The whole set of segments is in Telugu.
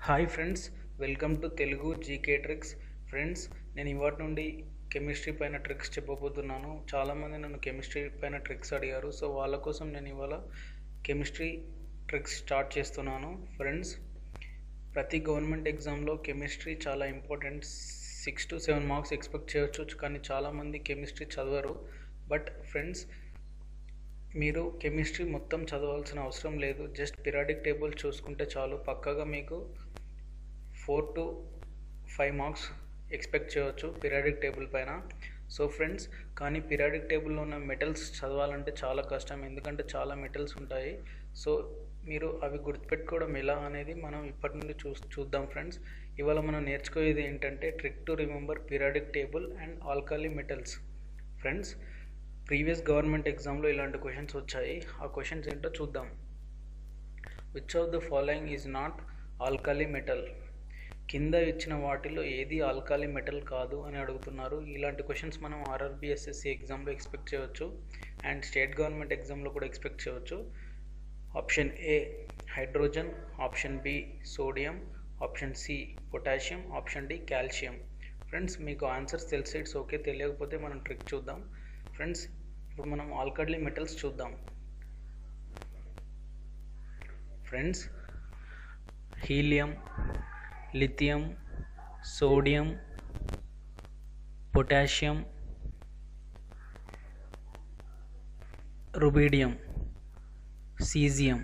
hi friends welcome to Telugu GK tricks friends నేను ఇవాటి నుండి కెమిస్ట్రీ పైన ట్రిక్స్ చెప్పబోతున్నాను చాలామంది నన్ను కెమిస్ట్రీ పైన ట్రిక్స్ అడిగారు సో వాళ్ళ కోసం నేను ఇవాళ కెమిస్ట్రీ ట్రిక్స్ స్టార్ట్ చేస్తున్నాను ఫ్రెండ్స్ ప్రతి గవర్నమెంట్ ఎగ్జామ్లో కెమిస్ట్రీ చాలా important six to seven marks expect చేయొచ్చు కానీ చాలామంది కెమిస్ట్రీ చదవరు బట్ ఫ్రెండ్స్ మీరు కెమిస్ట్రీ మొత్తం చదవాల్సిన అవసరం లేదు జస్ట్ పిరాడిక్ టేబుల్ చూసుకుంటే చాలు పక్కగా మీకు four to five marks expect చేయవచ్చు పిరాడిక్ టేబుల్ పైన సో ఫ్రెండ్స్ కానీ పిరాడిక్ టేబుల్లో ఉన్న మెటల్స్ చదవాలంటే చాలా కష్టం ఎందుకంటే చాలా మెటల్స్ ఉంటాయి సో మీరు అవి గుర్తుపెట్టుకోవడం ఎలా అనేది మనం ఇప్పటి నుండి చూ చూద్దాం ఫ్రెండ్స్ ఇవాళ మనం నేర్చుకోయేది ఏంటంటే trick to remember periodic table and alkali metals friends previous government ఎగ్జామ్లో ఇలాంటి క్వశ్చన్స్ వచ్చాయి ఆ క్వశ్చన్స్ ఏంటో చూద్దాం which of the following is not alkali metal కింద ఇచ్చిన వాటిలో ఏది ఆల్కాలీ మెటల్ కాదు అని అడుగుతున్నారు ఇలాంటి క్వశ్చన్స్ మనం ఆర్ఆర్బి ఎస్ఎస్సి ఎగ్జామ్లో ఎక్స్పెక్ట్ చేయవచ్చు అండ్ స్టేట్ గవర్నమెంట్ ఎగ్జామ్లో కూడా ఎక్స్పెక్ట్ చేయవచ్చు option A hydrogen option B sodium option C potassium option D calcium friends మీకు ఆన్సర్స్ తెలిసి ఇట్స్ ఓకే తెలియకపోతే మనం ట్రిక్ చూద్దాం ఫ్రెండ్స్ ఇప్పుడు మనం ఆల్కడ్లీ మెటల్స్ చూద్దాం friends helium lithium sodium potassium rubidium caesium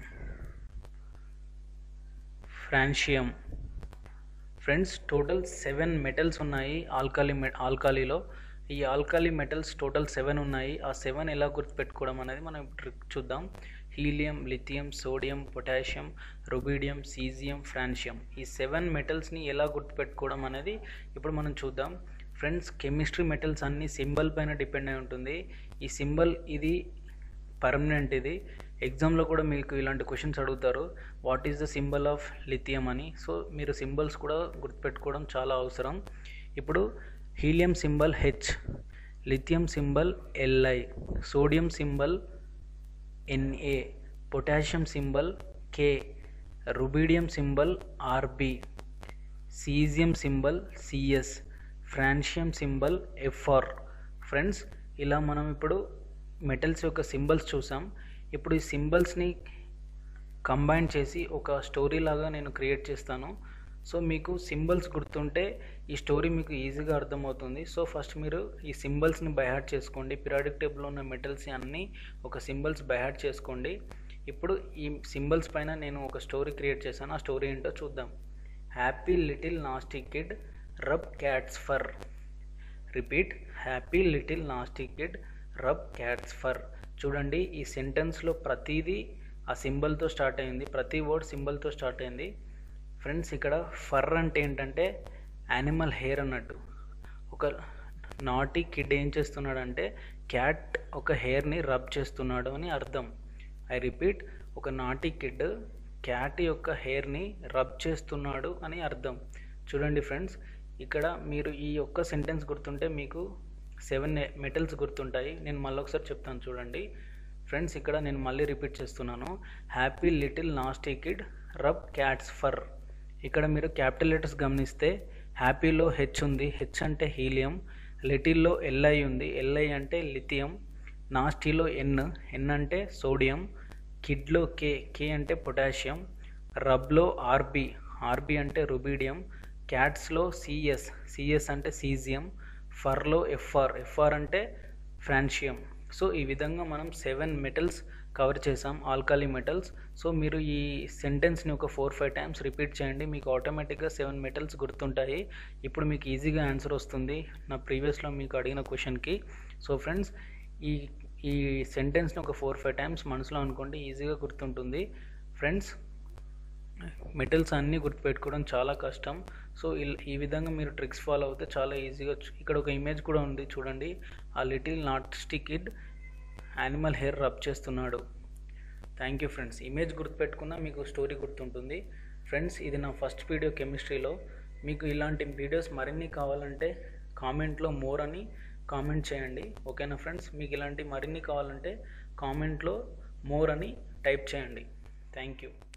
francium friends total seven metals ఉన్నాయి ఆల్కాలీ మె ఆల్కాలీలో ఈ ఆల్కాలీ మెటల్స్ టోటల్ సెవెన్ ఉన్నాయి ఆ సెవెన్ ఎలా గుర్తుపెట్టుకోవడం అనేది మనం ట్రిక్ చూద్దాం helium lithium sodium potassium rubidium caesium francium ఈ సెవెన్ మెటల్స్ని ఎలా గుర్తుపెట్టుకోవడం అనేది ఇప్పుడు మనం చూద్దాం ఫ్రెండ్స్ కెమిస్ట్రీ మెటల్స్ అన్ని సింబల్ పైన డిపెండ్ అయి ఉంటుంది ఈ సింబల్ ఇది పర్మనెంట్ ఇది ఎగ్జామ్లో కూడా మీకు ఇలాంటి క్వశ్చన్స్ అడుగుతారు what is the symbol of lithium అని సో మీరు సింబల్స్ కూడా గుర్తుపెట్టుకోవడం చాలా అవసరం ఇప్పుడు helium symbol H lithium symbol LI sodium symbol NA potassium symbol K rubidium symbol RB caesium symbol CS francium symbol FR friends ఇలా మనం ఇప్పుడు మెటల్స్ యొక్క సింబల్స్ చూసాం ఇప్పుడు ఈ సింబల్స్ని కంబైన్ చేసి ఒక స్టోరీ లాగా నేను క్రియేట్ చేస్తాను సో మీకు సింబల్స్ గుర్తుంటే ఈ స్టోరీ మీకు ఈజీగా అర్థమవుతుంది సో ఫస్ట్ మీరు ఈ సింబల్స్ని బైహార్ట్ చేసుకోండి పిరాడిక్ టేబుల్లో ఉన్న మెటల్స్ అన్నీ ఒక సింబల్స్ బైహార్ట్ చేసుకోండి ఇప్పుడు ఈ సింబల్స్ పైన నేను ఒక స్టోరీ క్రియేట్ చేశాను ఆ స్టోరీ ఏంటో చూద్దాం happy little nasty kid rub cats fur repeat happy little nasty kid rub cats fur చూడండి ఈ సెంటెన్స్లో ప్రతిదీ ఆ సింబల్తో స్టార్ట్ అయింది ప్రతి వర్డ్ సింబల్తో స్టార్ట్ అయింది ఫ్రెండ్స్ ఇక్కడ ఫర్ అంటే ఏంటంటే యానిమల్ హెయిర్ అన్నట్టు ఒక నాటి కిడ్ ఏం చేస్తున్నాడంటే క్యాట్ ఒక హెయిర్ని రబ్ చేస్తున్నాడు అని అర్థం ఐ రిపీట్ ఒక నాటి కిడ్ క్యాట్ యొక్క హెయిర్ని రబ్ చేస్తున్నాడు అని అర్థం చూడండి ఫ్రెండ్స్ ఇక్కడ మీరు ఈ ఒక్క సెంటెన్స్ గుర్తుంటే మీకు సెవెన్ మెటల్స్ గుర్తుంటాయి నేను మళ్ళీ ఒకసారి చెప్తాను చూడండి ఫ్రెండ్స్ ఇక్కడ నేను మళ్ళీ రిపీట్ చేస్తున్నాను happy little nasty kid rub cats fur ఇక్కడ మీరు క్యాపిటల్ లెటర్స్ గమనిస్తే హ్యాపీలో హెచ్ ఉంది హెచ్ అంటే హీలియం లిటిల్లో ఎల్ఐ ఉంది ఎల్ఐ అంటే లిథియం నాస్టీలో ఎన్ ఎన్ అంటే సోడియం కిడ్లో కే కే అంటే పొటాషియం రబ్లో ఆర్బి ఆర్బి అంటే రుబీడియం క్యాట్స్లో సిఎస్ సిఎస్ అంటే సీజియం ఫర్లో ఎఫ్ఆర్ ఎఫ్ఆర్ అంటే ఫ్రాన్షియం సో ఈ విధంగా మనం సెవెన్ మెటల్స్ కవర్ చేసాం ఆల్కాలీ మెటల్స్ సో మీరు ఈ సెంటెన్స్ని ఒక ఫోర్ ఫైవ్ టైమ్స్ రిపీట్ చేయండి మీకు ఆటోమేటిక్గా సెవెన్ మెటల్స్ గుర్తుంటాయి ఇప్పుడు మీకు ఈజీగా ఆన్సర్ వస్తుంది నా ప్రీవియస్లో మీకు అడిగిన క్వశ్చన్కి సో ఫ్రెండ్స్ ఈ ఈ సెంటెన్స్ని ఒక ఫోర్ ఫైవ్ టైమ్స్ మనసులో అనుకోండి ఈజీగా గుర్తుంటుంది ఫ్రెండ్స్ మెటల్స్ అన్నీ గుర్తుపెట్టుకోవడం చాలా కష్టం సో ఈ విధంగా మీరు ట్రిక్స్ ఫాలో అవుతే చాలా ఈజీగా ఇక్కడ ఒక ఇమేజ్ కూడా ఉంది చూడండి ఆ little not kid animal hair rub చేస్తున్నాడు థ్యాంక్ యూ ఫ్రెండ్స్ ఇమేజ్ గుర్తుపెట్టుకున్నా మీకు స్టోరీ గుర్తుంటుంది ఫ్రెండ్స్ ఇది నా ఫస్ట్ వీడియో కెమిస్ట్రీలో మీకు ఇలాంటి వీడియోస్ మరిన్ని కావాలంటే కామెంట్లో మోర్ అని కామెంట్ చేయండి ఓకేనా ఫ్రెండ్స్ మీకు ఇలాంటి మరిన్ని కావాలంటే కామెంట్లో మోర్ అని టైప్ చేయండి థ్యాంక్ యూ